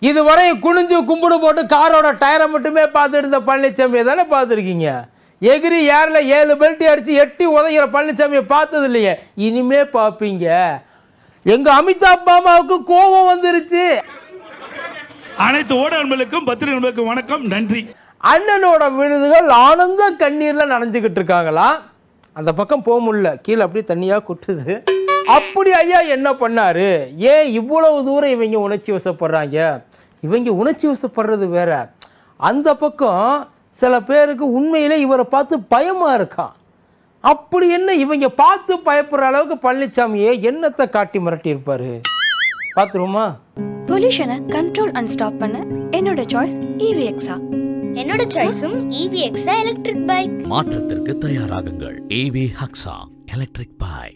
இதுவரை குனிஞ்சு கும்பிடு போட்டு காரோட டயரை மட்டுமே பார்த்துட்டு இருந்த பழனிசாமியை தானே பார்த்துருக்கீங்க எகிரி ஏரில் ஏழு பெல்ட்டி அடித்து எட்டி உதைக்கிற பழனிசாமியை பார்த்தது இல்லையே இனிமே பார்ப்பீங்க எங்கள் அமிதாப் மாமாவுக்கு கோபம் வந்துருச்சு அனைத்து ஊடக நண்பர்களுக்கும் பத்திரிகை நண்பர்களுக்கும் வணக்கம் நன்றி அண்ணனோட விழுதுகள் ஆனந்த கண்ணீரில் நனைஞ்சுக்கிட்டு இருக்காங்களாம் அந்த பக்கம் போக முடியல கீழே அப்படியே தண்ணியாக கொட்டுது அப்படி ஐயா என்ன பண்ணாரு ஏன் இவ்வளவு தூரம் இவங்க உணர்ச்சி வசப்படுறாங்க இவங்க உணர்ச்சி வசப்படுறது வேற அந்த பக்கம் சில பேருக்கு உண்மையிலே இவரை பார்த்து பயமா இருக்கான் அப்படி என்ன இவங்க பார்த்து பயப்படுற அளவுக்கு பழனிசாமியே என்னத்தை காட்டி மிரட்டி இருப்பாரு பார்த்துருவோமா பொல்யூஷனை கண்ட்ரோல் அண்ட் ஸ்டாப் பண்ண என்னோட சாய்ஸ் இவிஎக்ஸா என்னோட சாய்ஸும் இவிஎக்ஸா எலக்ட்ரிக் பைக் மாற்றத்திற்கு தயாராகுங்கள் ஏவி ஹக்ஸா எலக்ட்ரிக் பைக்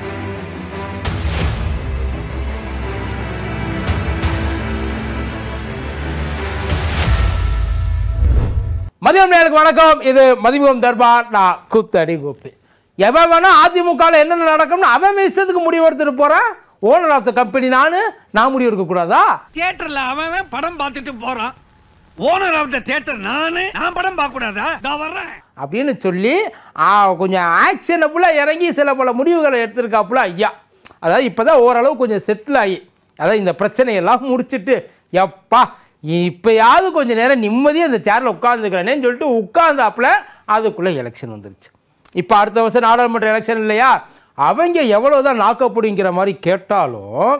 மதியம் நேருக்கு வணக்கம் இது மதிமுகம் தர்பார் நான் கூத்தடி கோப்பி எவன் வேணா அதிமுகவில் என்னென்ன நடக்கும்னு அவன் இஷ்டத்துக்கு முடிவு எடுத்துட்டு போறான் ஓனர் ஆஃப் த கம்பெனி நானு நான் முடிவு எடுக்க கூடாதா தியேட்டர்ல அவன் அவன் படம் பார்த்துட்டு போறான் ஓனர் ஆஃப் த தியேட்டர் நானு நான் படம் பார்க்க கூடாதா நான் வர்றேன் அப்படின்னு சொல்லி ஆ, கொஞ்சம் ஆக்ஷனபுள்ள இறங்கி சில பல முடிவுகளை எடுத்திருக்காப்புல ஐயா அதாவது இப்போதான் ஓரளவு கொஞ்சம் செட்டில் ஆகி அதாவது இந்த பிரச்சனையெல்லாம் முடிச்சிட்டு எப்பா இப்போயாவது கொஞ்சம் நேரம் நிம்மதியாக இந்த சேரில் உட்காந்துக்கிறேனேன்னு சொல்லிட்டு உட்காந்தாப்புல அதுக்குள்ளே எலெக்ஷன் வந்துருச்சு இப்போ அடுத்த வருஷம் நாடாளுமன்ற எலெக்ஷன் இல்லையா அவங்க எவ்வளோ தான் நாக்கப்படுங்கிற மாதிரி கேட்டாலும்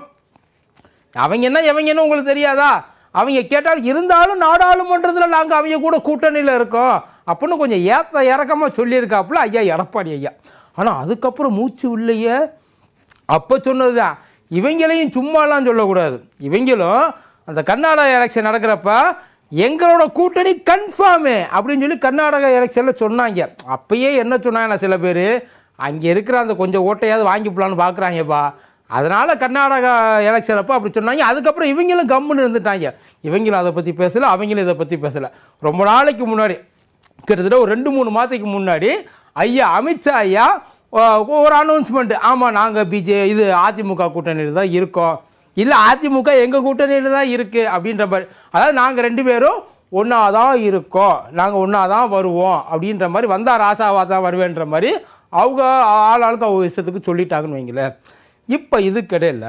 அவங்க என்ன இவங்க என்ன உங்களுக்கு தெரியாதா அவங்க கேட்டால் இருந்தாலும் நாடாளுமன்றத்தில் நாங்கள் அவங்க கூட கூட்டணியில் இருக்கோம் அப்படின்னு கொஞ்சம் ஏத்த இறக்கமாக சொல்லியிருக்காப்புல ஐயா எடப்பாடி ஐயா ஆனால் அதுக்கப்புறம் மூச்சு இல்லையே அப்போ சொன்னது தான் இவங்களையும் சும்மாலாம் சொல்லக்கூடாது இவங்களும் அந்த கர்நாடகா எலெக்ஷன் நடக்கிறப்ப எங்களோட கூட்டணி கன்ஃபார்மு அப்படின்னு சொல்லி கர்நாடகா எலெக்ஷனில் சொன்னாங்க அப்பயே என்ன சொன்னாங்கன்னா சில பேர் அங்கே இருக்கிற அந்த கொஞ்சம் ஓட்டையாவது வாங்கிப்பலான்னு பார்க்குறாங்கப்பா அதனால் கர்நாடகா எலெக்ஷன் அப்போ அப்படி சொன்னாங்க அதுக்கப்புறம் இவங்களும் கம்முன்னு இருந்துட்டாங்க இவங்களும் அதை பற்றி பேசலை அவங்களும் இதை பற்றி பேசலை ரொம்ப நாளைக்கு முன்னாடி கிட்டத்தட்ட ஒரு ரெண்டு மூணு மாதத்துக்கு முன்னாடி ஐயா அமித்ஷா ஐயா அஹ், ஒரு அனௌன்ஸ்மெண்ட் ஆமாம் நாங்கள் பிஜே இது அதிமுக கூட்டணியில் தான் இருக்கோம் இல்லை அதிமுக எங்கள் கூட்டணியில் தான் இருக்குது அப்படின்ற மாதிரி அதாவது நாங்கள் ரெண்டு பேரும் ஒன்றா தான் இருக்கோம் நாங்கள் ஒன்றா தான் வருவோம் அப்படின்ற மாதிரி வந்தால் ராசாவாக தான் வருவேன்ற மாதிரி அவங்க ஆள் ஆளுக்கு அவங்க இஷ்டத்துக்கு சொல்லிட்டாங்கன்னு வைங்களேன் இப்போ இதுக்கிடையில்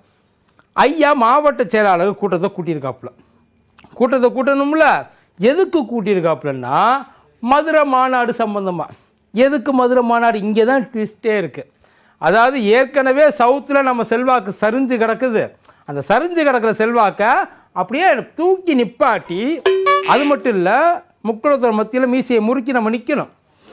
ஐயா மாவட்ட செயலாளர் கூட்டத்தை கூட்டியிருக்காப்புல கூட்டத்தை கூட்டணும்ல எதுக்கு கூட்டியிருக்காப்புலன்னா மதுரை மாநாடு சம்பந்தமாக எதுக்கு மதுரை மாநாடு இங்கே தான் ட்விஸ்டே இருக்குது அதாவது ஏற்கனவே சவுத்தில் நம்ம செல்வாக்கு சரிஞ்சு கிடக்குது அந்த சரிஞ்சு கிடக்கிற செல்வாக்கை அப்படியே தூக்கி நிப்பாட்டி அது மட்டும் இல்லை முக்குளத்தோர் மத்தியில் மீசையை முறுக்கி நம்ம நிற்கணும்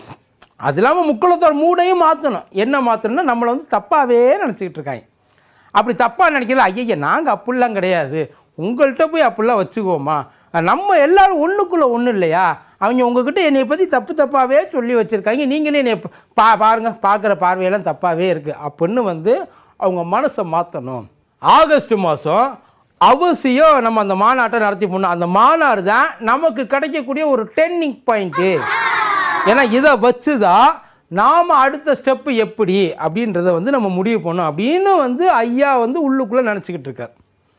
அது இல்லாமல் முக்குளத்தோர் மூடையும் மாற்றணும் என்ன மாற்றணும்னா நம்மளை வந்து தப்பாகவே நினச்சிக்கிட்டு இருக்காங்க அப்படி தப்பாக நினைக்கல ஐயா நாங்கள் அப்படிலாம் கிடையாது உங்கள்கிட்ட போய் அப்படிலாம் வச்சுக்குவோமா நம்ம எல்லாரும் ஒன்றுக்குள்ளே ஒன்றும் இல்லையா அவங்க உங்ககிட்ட என்னை பற்றி தப்பு தப்பாகவே சொல்லி வச்சுருக்காங்க நீங்களே என்னை ப- பா பாருங்க பார்க்குற பார்வையெல்லாம் தப்பாகவே இருக்குது அப்படின்னு வந்து அவங்க மனசை மாற்றணும் ஆகஸ்ட் மாதம் அவசியம் நம்ம அந்த மாநாட்டை நடத்தி போடணும் அந்த மாநாடு தான் நமக்கு கிடைக்கக்கூடிய ஒரு டெர்னிங் பாயிண்ட்டு ஏன்னா இதை வச்சு தான் நாம் அடுத்த ஸ்டெப்பு எப்படி அப்படின்றத வந்து நம்ம முடிவு பண்ணோம் அப்படின்னு வந்து ஐயா வந்து உள்ளுக்குள்ளே நினச்சிக்கிட்டு இருக்கார்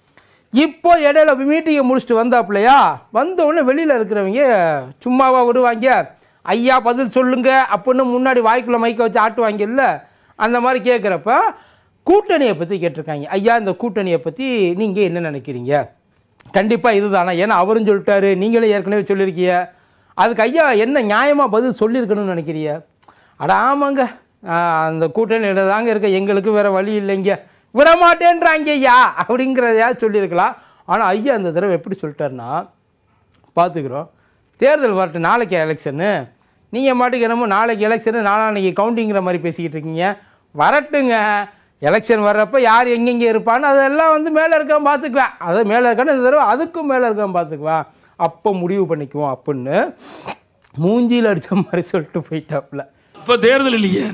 இப்போ இடையில மீட்டிங்கை முடிச்சுட்டு வந்தாப்புலையா வந்த உடனே வெளியில் இருக்கிறவங்க சும்மாவா விடுவாங்க ஐயா பதில் சொல்லுங்க அப்படின்னு முன்னாடி வாய்க்குள்ள மைக்க வச்சு ஆட்டுவாங்கல்ல அந்த மாதிரி கேட்குறப்ப கூட்டணியை பற்றி கேட்டிருக்காங்க ஐயா இந்த கூட்டணியை பற்றி நீங்கள் என்ன நினைக்கிறீங்க கண்டிப்பாக இதுதானா ஏன்னா அவரும் சொல்லிட்டாரு நீங்களும் ஏற்கனவே சொல்லியிருக்கீங்க அதுக்கு ஐயா என்ன நியாயமாக பதில் சொல்லியிருக்கணும்னு நினைக்கிறீங்க அட ஆமாங்க ஆஹ் அந்த கூட்டணியில் தாங்க இருக்க எங்களுக்கு வேறு வழி இல்லைங்க விட மாட்டேன்றாங்க ஐயா அப்படிங்கிறதையா சொல்லியிருக்கலாம் ஆனால் ஐயா அந்த தடவை எப்படி சொல்லிட்டாருன்னா பார்த்துக்குறோம் தேர்தல் வரட்டும் நாளைக்கு எலெக்ஷனு நீங்கள் மாட்டுக்கு என்னமோ நாளைக்கு எலெக்ஷனு நாளான்னைக்கு கவுண்டிங்கிற மாதிரி பேசிக்கிட்டு இருக்கீங்க வரட்டுங்க எலெக்ஷன் வர்றப்ப யார் எங்கெங்கே இருப்பான்னு அதெல்லாம் வந்து மேலே இருக்கவன் பார்த்துக்குவேன் அதை மேலே இருக்கான்னு இந்த தடவை அதுக்கும் மேலே இருக்கவன் பார்த்துக்குவேன் அப்போ முடிவு பண்ணிக்குவோம் அப்படின்னு மூஞ்சியில் அடித்த மாதிரி சொல்லிட்டு போயிட்டாப்புல இப்போ தேர்தல் இல்லையே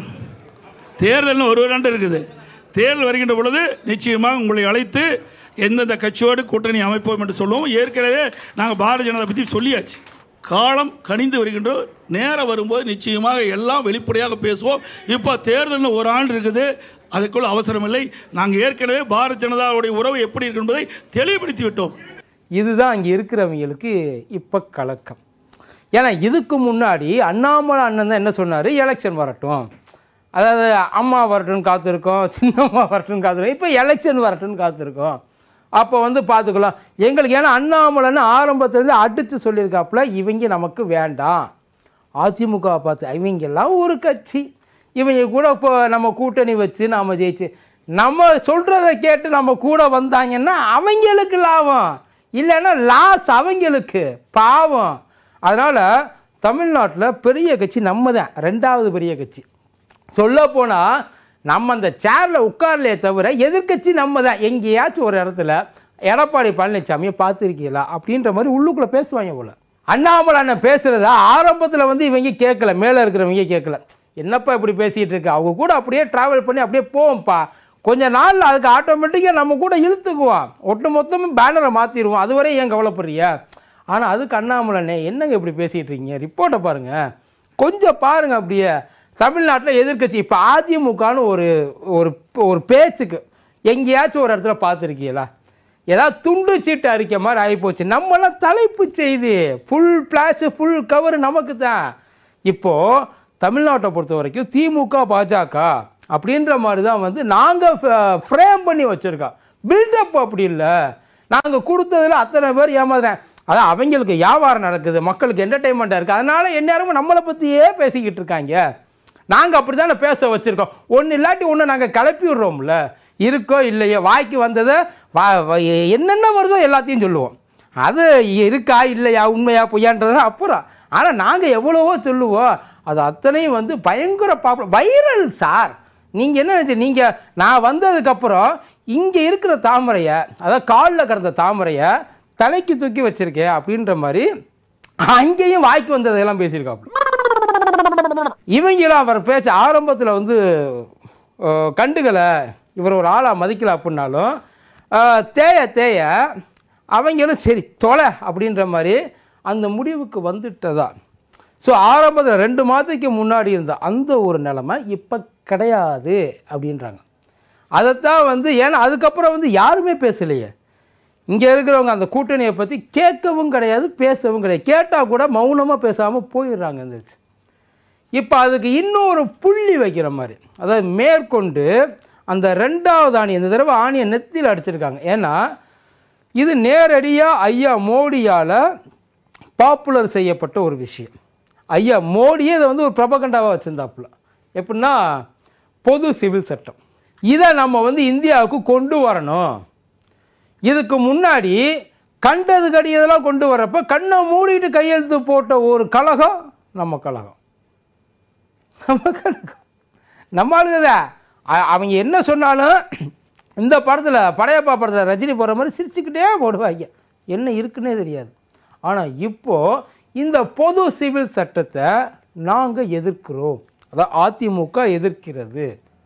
தேர்தல்னு ஒரு ஆண்டு இருக்குது தேர்தல் வருகின்ற பொழுது நிச்சயமாக உங்களை அழைத்து எந்தெந்த கட்சியோடு கூட்டணி அமைப்போம் என்று சொல்லுவோம் ஏற்கனவே நாங்கள் பாரதிய ஜனதா பற்றி சொல்லியாச்சு காலம் கனிந்து வருகின்றோம் நேரம் வரும்போது நிச்சயமாக எல்லாம் வெளிப்படையாக பேசுவோம் இப்போ தேர்தல்னு ஒரு ஆண்டு இருக்குது அதுக்குள்ள அவசரம் இல்லை நாங்கள் ஏற்கனவே பாரதிய ஜனதாவுடைய உறவு எப்படி இருக்கு என்பதை தெளிவுபடுத்தி விட்டோம் இதுதான் அங்கே இருக்கிறவங்களுக்கு இப்போ கலக்கம் ஏன்னா இதுக்கு முன்னாடி அண்ணாமலை அண்ணன் தான் என்ன சொன்னார் எலெக்ஷன் வரட்டும் அதாவது அம்மா வரட்டும்னு காத்திருக்கோம் சின்னம்மா வரட்டும்னு காத்திருக்கோம் இப்போ எலெக்ஷன் வரட்டும்னு காத்திருக்கோம் அப்போ வந்து பார்த்துக்கலாம் எங்களுக்கு ஏன்னா அண்ணாமலைன்னு ஆரம்பத்துலேருந்து அடித்து சொல்லியிருக்காப்புல இவங்க நமக்கு வேண்டாம் அதிமுக பார்த்து இவங்கெல்லாம் ஒரு கட்சி இவங்க கூட இப்போ நம்ம கூட்டணி வச்சு நாம் ஜெயிச்சு நம்ம சொல்கிறத கேட்டு நம்ம கூட வந்தாங்கன்னா அவங்களுக்கு லாபம் இல்லைன்னா லாஸ் அவங்களுக்கு பாவம் அதனால் தமிழ்நாட்டில் பெரிய கட்சி நம்ம தான் ரெண்டாவது பெரிய கட்சி சொல்லப்போனால் நம்ம அந்த சேரில் உட்காரலையே தவிர எதிர்க்கட்சி நம்ம தான் எங்கேயாச்சும் ஒரு இடத்துல எடப்பாடி பழனிசாமியை பார்த்துருக்கீங்களா அப்படின்ற மாதிரி உள்ளுக்குள்ளே பேசுவாங்க போல அண்ணாமலை அண்ணன் பேசுகிறத ஆரம்பத்தில் வந்து இவங்க கேட்கல மேலே இருக்கிறவங்க கேட்கல என்னப்பா இப்படி பேசிகிட்டு இருக்கு அவங்க கூட அப்படியே ட்ராவல் பண்ணி அப்படியே போவோம்ப்பா கொஞ்ச நாளில் அதுக்கு ஆட்டோமேட்டிக்காக நம்ம கூட இழுத்துக்குவோம் ஒட்டு மொத்தமும் பேனரை மாற்றிடுவோம் அதுவரை ஏன் கவலைப்படுறிய ஆனால் அதுக்கு அண்ணாமலைண்ணே என்னங்க இப்படி பேசிகிட்டு இருக்கீங்க ரிப்போர்ட்டை பாருங்கள் கொஞ்சம் பாருங்க அப்படியே தமிழ்நாட்டில் எதிர்க்கட்சி இப்போ அதிமுகன்னு ஒரு ஒரு ஒரு பேச்சுக்கு எங்கேயாச்சும் ஒரு இடத்துல பார்த்துருக்கீங்களா ஏதாவது துண்டு சீட்டு அறிக்கை மாதிரி ஆகிப்போச்சு நம்மளாம் தலைப்பு செய்தி ஃபுல் பிளாஷு ஃபுல் கவர் நமக்கு தான் இப்போது தமிழ்நாட்டை பொறுத்த வரைக்கும் திமுக பாஜக அப்படின்ற மாதிரி தான் வந்து நாங்கள் ஃப்ரேம் பண்ணி வச்சுருக்கோம் பில்டப் அப்படி இல்லை நாங்கள் கொடுத்ததில் அத்தனை பேர் ஏமாத்துறேன் அதான் அவங்களுக்கு வியாபாரம் நடக்குது மக்களுக்கு என்டர்டெயின்மெண்ட்டாக இருக்குது அதனால் எந்நேரமும் நம்மளை பற்றியே பேசிக்கிட்டு இருக்காங்க நாங்கள் அப்படி தானே பேச வச்சுருக்கோம் ஒன்று இல்லாட்டி ஒன்று நாங்கள் கிளப்பி விடுறோம்ல இருக்கோ இல்லையோ வாய்க்கு வந்ததை வா வா- என்னென்ன வருதோ எல்லாத்தையும் சொல்லுவோம் அது இருக்கா இல்லையா உண்மையா பொய்யான்றதுலாம் அப்புறம் ஆனால் நாங்கள் எவ்வளவோ சொல்லுவோம் அது அத்தனையும் வந்து பயங்கர பாப்புல வைரல் சார் நீங்கள் என்ன நினைச்சு நீங்கள் நான் வந்ததுக்கப்புறம் இங்கே இருக்கிற தாமரையை அதாவது காலில் கிடந்த தாமரையை தலைக்கு தூக்கி வச்சிருக்கேன் அப்படின்ற மாதிரி அங்கேயும் வாய்க்கு வந்ததெல்லாம் பேசியிருக்காப்புல இவங்களும் அவர் பேச்ச ஆரம்பத்தில் வந்து அஹ், கண்டுக்கலை இவர் ஒரு ஆளாக மதிக்கல அப்படின்னாலும் அஹ், தேய தேய அவங்களும் சரி தொலை அப்படின்ற மாதிரி அந்த முடிவுக்கு வந்துட்டதா ஸோ ஆரம்பத்தில் ரெண்டு மாதத்துக்கு முன்னாடி இருந்த அந்த ஒரு நிலைமை இப்போ கிடையாது அப்படின்றாங்க அதைத்தான் வந்து ஏன்னா அதுக்கப்புறம் வந்து யாருமே பேசலையே இங்கே இருக்கிறவங்க அந்த கூட்டணியை பற்றி கேட்கவும் கிடையாது பேசவும் கிடையாது கேட்டால் கூட மௌனமாக பேசாமல் போயிடுறாங்க எந்திரிச்சு இப்போ அதுக்கு இன்னொரு புள்ளி வைக்கிற மாதிரி அதாவது மேற்கொண்டு அந்த ரெண்டாவது ஆணி இந்த தடவை ஆணியை நெத்தியில் அடிச்சிருக்காங்க ஏன்னா இது நேரடியாக ஐயா மோடியால் பாப்புலர் செய்யப்பட்ட ஒரு விஷயம் ஐயா மோடியே இதை வந்து ஒரு பிரபகண்டாவாக வச்சுருந்தாப்புல எப்படின்னா பொது சிவில் சட்டம் இதை நம்ம வந்து இந்தியாவுக்கு கொண்டு வரணும் இதுக்கு முன்னாடி கண்டது கடியதெல்லாம் கொண்டு வரப்ப கண்ணை மூடிட்டு கையெழுத்து போட்ட ஒரு கழகம் நம்ம கழகம் நம்ம கழகம் நம்ம ஆளுங்கதா அ- அவங்க என்ன சொன்னாலும் இந்த படத்தில் படையப்பா படத்தில் ரஜினி போடுற மாதிரி சிரிச்சுக்கிட்டே போடுவாங்க என்ன இருக்குன்னே தெரியாது ஆனால் இப்போது இந்த பொது சிவில் சட்டத்தை நாங்கள் எதிர்க்கிறோம் அதான் அதிமுக எதிர்க்கிறது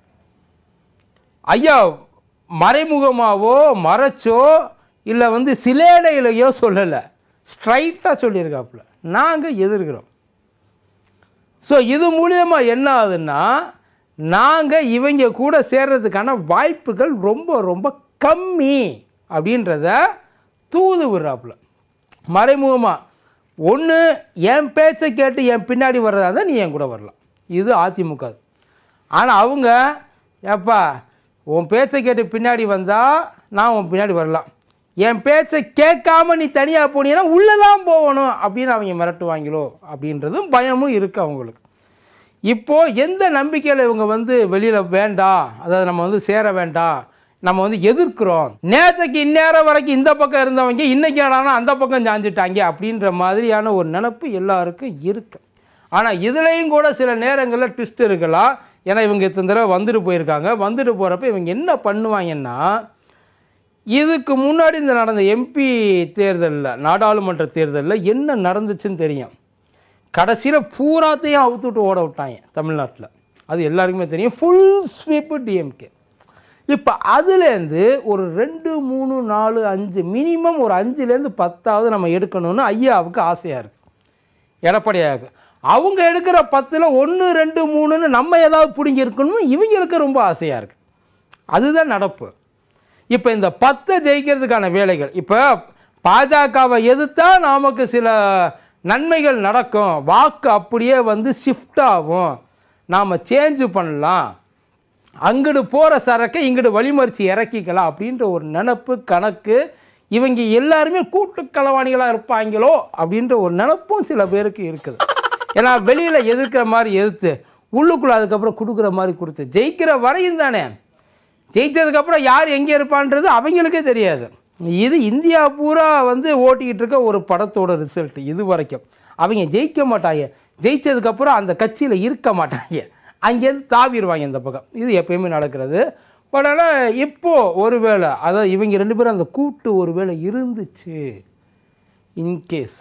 ஐயா மறைமுகமாவோ மறைச்சோ இல்லை வந்து சிலேடையிலையோ சொல்லலை ஸ்ட்ரைட்டாக சொல்லியிருக்காப்புல நாங்கள் எதிர்க்கிறோம் ஸோ இது மூலியமா என்ன ஆகுதுன்னா நாங்கள் இவங்க கூட சேர்றதுக்கான வாய்ப்புகள் ரொம்ப ரொம்ப கம்மி அப்படின்றத தூது விடுறாப்புல மறைமுகமாக ஒன்று என் பேச்சை கேட்டு என் பின்னாடி வர்றதா இருந்தால் நீ என் கூட வரலாம் இது அதிமுக ஆனால் அவங்க ஏப்பா உன் பேச்சை கேட்டு பின்னாடி வந்தால் நான் உன் பின்னாடி வரலாம் என் பேச்சை கேட்காம நீ தனியாக போனீங்கன்னா உள்ளே தான் போகணும் அப்படின்னு அவங்க மிரட்டுவாங்களோ அப்படின்றதும் பயமும் இருக்குது அவங்களுக்கு இப்போது எந்த நம்பிக்கையில் இவங்க வந்து வெளியில் வேண்டாம் அதாவது நம்ம வந்து சேர வேண்டாம் நம்ம வந்து எதிர்க்கிறோம் நேற்றுக்கு இந்நேரம் வரைக்கும் இந்த பக்கம் இருந்தவங்க இன்னைக்கு என்னடானா அந்த பக்கம் சாஞ்சிட்டாங்க அப்படின்ற மாதிரியான ஒரு நினப்பு எல்லாருக்கும் இருக்கு ஆனால் இதுலேயும் கூட சில நேரங்களில் ட்விஸ்ட் இருக்கலாம் ஏன்னா இவங்க இத்தனை தடவை வந்துட்டு போயிருக்காங்க வந்துட்டு போகிறப்ப இவங்க என்ன பண்ணுவாங்கன்னா இதுக்கு முன்னாடி இந்த நடந்த எம்பி தேர்தலில் நாடாளுமன்ற தேர்தலில் என்ன நடந்துச்சுன்னு தெரியும் கடைசியில் பூராத்தையும் அவுத்துட்டு ஓட விட்டாங்க தமிழ்நாட்டில் அது எல்லாருக்குமே தெரியும் ஃபுல் ஸ்வீப்பு டிஎம்கே இப்போ அதுலேருந்து ஒரு ரெண்டு மூணு நாலு அஞ்சு மினிமம் ஒரு அஞ்சுலேருந்து பத்தாவது நம்ம எடுக்கணும்னு ஐயாவுக்கு ஆசையாக இருக்குது எடப்பாடியாருக்கு அவங்க எடுக்கிற பத்தில் ஒன்று ரெண்டு மூணுன்னு நம்ம ஏதாவது பிடுங்கி இருக்கணும்னு இவங்களுக்கு ரொம்ப ஆசையாக இருக்குது அதுதான் நடப்பு இப்போ இந்த பத்தை ஜெயிக்கிறதுக்கான வேலைகள் இப்போ பாஜகவை எதிர்த்தா நமக்கு சில நன்மைகள் நடக்கும் வாக்கு அப்படியே வந்து ஷிஃப்ட் ஆகும் நாம் சேஞ்சு பண்ணலாம் அங்கிட்டு போகிற சரக்கை இங்கிட்டு வழிமறிச்சு இறக்கிக்கலாம் அப்படின்ற ஒரு நினப்பு கணக்கு இவங்க எல்லாருமே கூட்டு களவாணிகளாக இருப்பாங்களோ அப்படின்ற ஒரு நினப்பும் சில பேருக்கு இருக்குது ஏன்னா வெளியில் எதிர்க்கிற மாதிரி எதிர்த்து உள்ளுக்குள்ளே அதுக்கப்புறம் கொடுக்குற மாதிரி கொடுத்து ஜெயிக்கிற வரையும் தானே ஜெயிச்சதுக்கப்புறம் யார் எங்கே இருப்பான்றது அவங்களுக்கே தெரியாது இது இந்தியா பூரா வந்து ஓட்டிக்கிட்டு இருக்க ஒரு படத்தோட ரிசல்ட் இது வரைக்கும் அவங்க ஜெயிக்க மாட்டாங்க ஜெயிச்சதுக்கப்புறம் அந்த கட்சியில் இருக்க மாட்டாங்க அங்கேருந்து தாவிடுவாங்க இந்த பக்கம் இது எப்பயுமே நடக்கிறது பட் ஆனால் இப்போது ஒருவேளை அதாவது இவங்க ரெண்டு பேரும் அந்த கூட்டு ஒருவேளை இருந்துச்சு இன்கேஸ்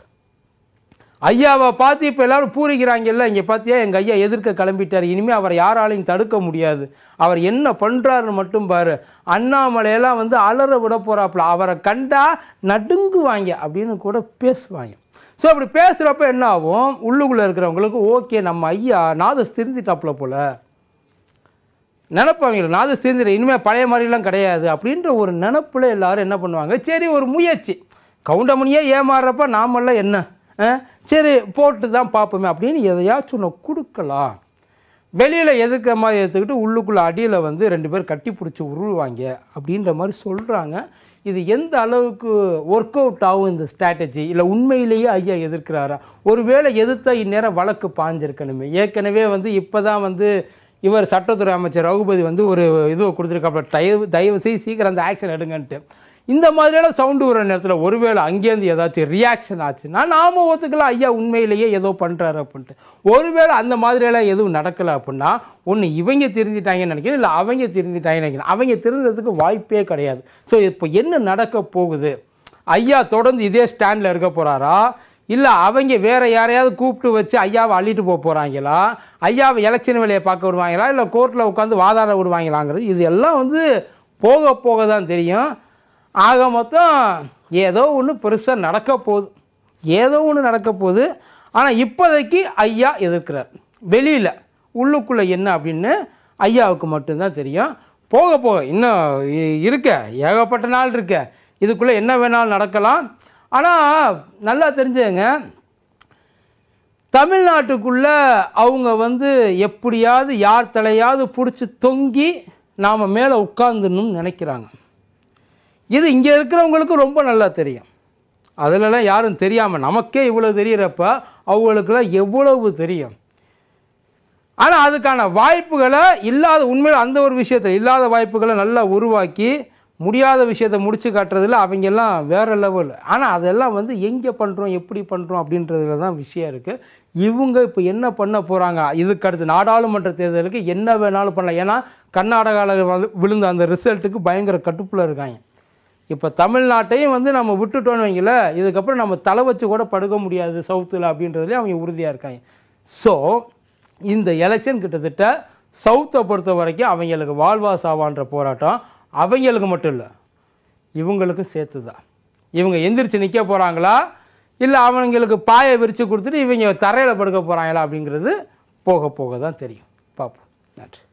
ஐயாவை பார்த்து இப்போ எல்லாரும் பூரிக்கிறாங்கல்ல இங்கே பார்த்தியா எங்கள் ஐயா எதிர்க்க கிளம்பிட்டார் இனிமேல் அவரை யாராலையும் தடுக்க முடியாது அவர் என்ன பண்ணுறாருன்னு மட்டும் பாரு அண்ணாமலையெல்லாம் வந்து அலற விட போகிறாப்புல அவரை கண்டா நடுங்குவாங்க அப்படின்னு கூட பேசுவாங்க ஸோ அப்படி பேசுகிறப்ப என்ன ஆகும் உள்ளுக்குள்ளே இருக்கிறவங்களுக்கு ஓகே நம்ம ஐயா நாதஸ் திருந்திட்டாப்புல போல நினப்பாங்க நாதஸ் திருந்திட இனிமேல் பழைய மாதிரிலாம் கிடையாது அப்படின்ற ஒரு நினப்புல எல்லாரும் என்ன பண்ணுவாங்க சரி ஒரு முயற்சி கவுண்டமணியே ஏமாறுறப்ப நாமெல்லாம் என்ன ஆ? சரி போட்டு தான் பார்ப்போமே அப்படின்னு எதையாச்சும் ஒன்று கொடுக்கலாம் வெளியில் எதுக்கிற மாதிரி எடுத்துக்கிட்டு உள்ளுக்குள்ளே அடியில் வந்து ரெண்டு பேர் கட்டி பிடிச்சி உருவாங்க அப்படின்ற மாதிரி சொல்கிறாங்க இது எந்த அளவுக்கு ஒர்க் அவுட் ஆகும் இந்த ஸ்ட்ராட்டஜி இல்லை உண்மையிலேயே ஐயா எதிர்க்கிறாரா ஒருவேளை எதிர்த்தா இந்நேரம் வழக்கு பாஞ்சிருக்கணுமே ஏற்கனவே வந்து இப்போ தான் வந்து இவர் சட்டத்துறை அமைச்சர் ரகுபதி வந்து ஒரு இது கொடுத்துருக்காப்புல தயவு தயவு செய்து சீக்கிரம் அந்த ஆக்ஷன் எடுங்கன்ட்டு இந்த மாதிரியெல்லாம் சவுண்டு வர நேரத்தில் ஒருவேளை அங்கேருந்து ஏதாச்சும் ரியாக்ஷன் ஆச்சுன்னா நாம ஒத்துக்கலாம் ஐயா உண்மையிலேயே ஏதோ பண்ணுறாரு அப்படின்ட்டு ஒருவேளை அந்த மாதிரியெல்லாம் எதுவும் நடக்கலை அப்படின்னா ஒன்று இவங்க திருந்திட்டாங்கன்னு நினைக்கிறேன் இல்லை அவங்க திருந்திட்டாங்கன்னு நினைக்கிறேன் அவங்க திருந்ததுக்கு வாய்ப்பே கிடையாது ஸோ இப்போ என்ன நடக்க போகுது ஐயா தொடர்ந்து இதே ஸ்டாண்டில் இருக்க போகிறாரா இல்லை அவங்க வேற யாரையாவது கூப்பிட்டு வச்சு ஐயாவை அள்ளிட்டு போக போகிறாங்களா ஐயாவை எலெக்ஷன் வேலையை பார்க்க விடுவாங்களா இல்லை கோர்ட்டில் உட்காந்து வாதாட விடுவாங்களாங்கிறது இது எல்லாம் வந்து போக போக தான் தெரியும் ஆக மொத்தம் ஏதோ ஒன்று பெருசாக நடக்க போகுது ஏதோ ஒன்று நடக்க போகுது ஆனால் இப்போதைக்கு ஐயா எதிர்க்கிறார் வெளியில் உள்ளுக்குள்ளே என்ன அப்படின்னு ஐயாவுக்கு மட்டும்தான் தெரியும் போக போக இன்னும் இ- இருக்க ஏகப்பட்ட நாள் இருக்க இதுக்குள்ளே என்ன வேணாலும் நடக்கலாம் ஆனால் நல்லா தெரிஞ்சுங்க தமிழ்நாட்டுக்குள்ள அவங்க வந்து எப்படியாவது யார் தலையாவது பிடிச்சி தொங்கி நாம் மேலே உட்காந்துடணும்னு நினைக்கிறாங்க இது இங்கே இருக்கிறவங்களுக்கு ரொம்ப நல்லா தெரியும் அதிலலாம் யாரும் தெரியாமல் நமக்கே இவ்வளோ தெரியிறப்ப அவங்களுக்கெல்லாம் எவ்வளவு தெரியும் ஆனால் அதுக்கான வாய்ப்புகளை இல்லாத உண்மையில் அந்த ஒரு விஷயத்தில் இல்லாத வாய்ப்புகளை நல்லா உருவாக்கி முடியாத விஷயத்தை முடிச்சு காட்டுறதுல அவங்க எல்லாம் வேறு லெவல் ஆனால் அதெல்லாம் வந்து எங்கே பண்ணுறோம் எப்படி பண்ணுறோம் அப்படின்றதுல தான் விஷயம் இருக்குது இவங்க இப்போ என்ன பண்ண போகிறாங்க இதுக்கு அடுத்து நாடாளுமன்ற தேர்தலுக்கு என்ன வேணாலும் பண்ணலாம் ஏன்னா கர்நாடகாவில் வந்து விழுந்த அந்த ரிசல்ட்டுக்கு பயங்கர கட்டுப்புல இருக்காங்க இப்போ தமிழ்நாட்டையும் வந்து நம்ம விட்டுட்டோன்னு வைங்கள இதுக்கப்புறம் நம்ம தலை வச்சு கூட படுக்க முடியாது சவுத்தில் அப்படின்றதுலேயே அவங்க உறுதியாக இருக்காங்க ஸோ இந்த எலெக்ஷன் கிட்டத்தட்ட சவுத்தை பொறுத்த வரைக்கும் அவங்களுக்கு வாழ்வா சாவான்ற போராட்டம் அவங்களுக்கு மட்டும் இல்லை இவங்களுக்கும் சேர்த்து தான் இவங்க எந்திரிச்சு நிற்க போகிறாங்களா இல்லை அவங்களுக்கு பாயை விரித்து கொடுத்துட்டு இவங்க தரையில் படுக்க போகிறாங்களா அப்படிங்கிறது போக போக தான் தெரியும் பார்ப்போம் நன்றி